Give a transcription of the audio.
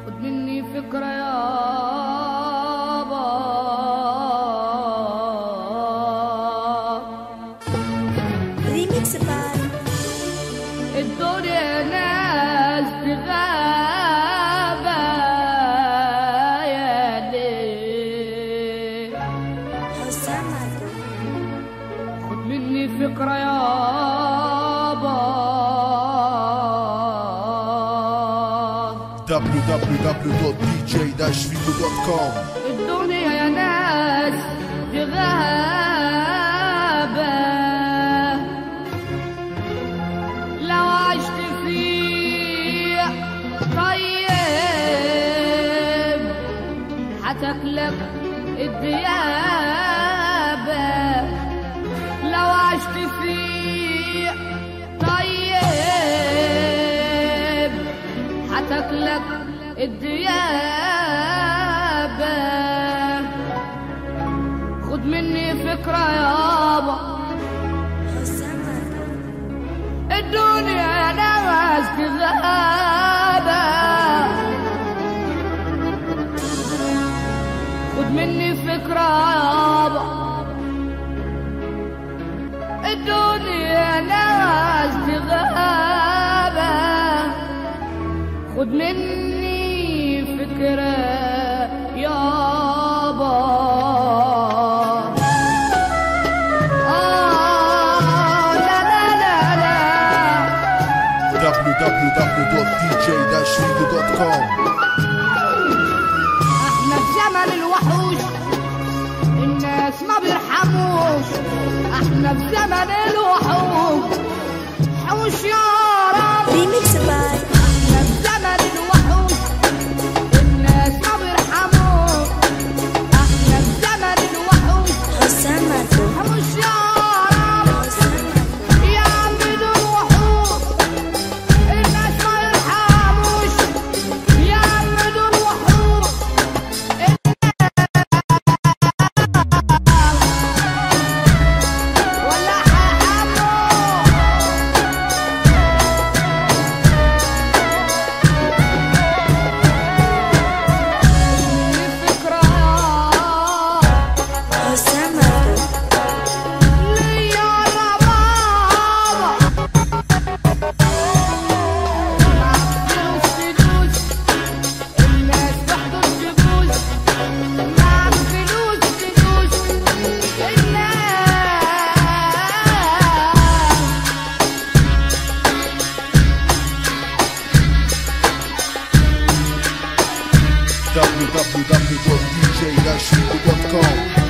خد مني فكرة يابا ريميكس باي الدنيا ناس بغابة يا ليل حسام عبدو خد مني فكرة يابا www.dj-video.com الدنيا يا ناس دي غابة لو عشت فيه طيب هتاكلك الديابة لو عشت فيه طيب هتاكلك الديابة خد مني فكرة يابا حسام عبدو الدنيا ناس كذابة خد مني فكرة يابا الدنيا ناس كذابة خد مني فكرة يابا آه لا لا لا لا www.dj-video.com احنا في زمن الوحوش الناس ما بيرحموش احنا في زمن الوحوش حوش يا رب ريميكس باي احنا في زمن الوحوش الناس ما بيرحموش احنا في زمن الوحوش حسام عبدو حوش يا رب حسام عبدو يا عم دول وحوش الناس ما يرحموش يا عم دول وحوش ولا حمو الفكرة حسام عبدو ليا ربابة معك فلوس تدوس الناس تحضر تبوس معك فلوس تدوس الناس www.dj-video.com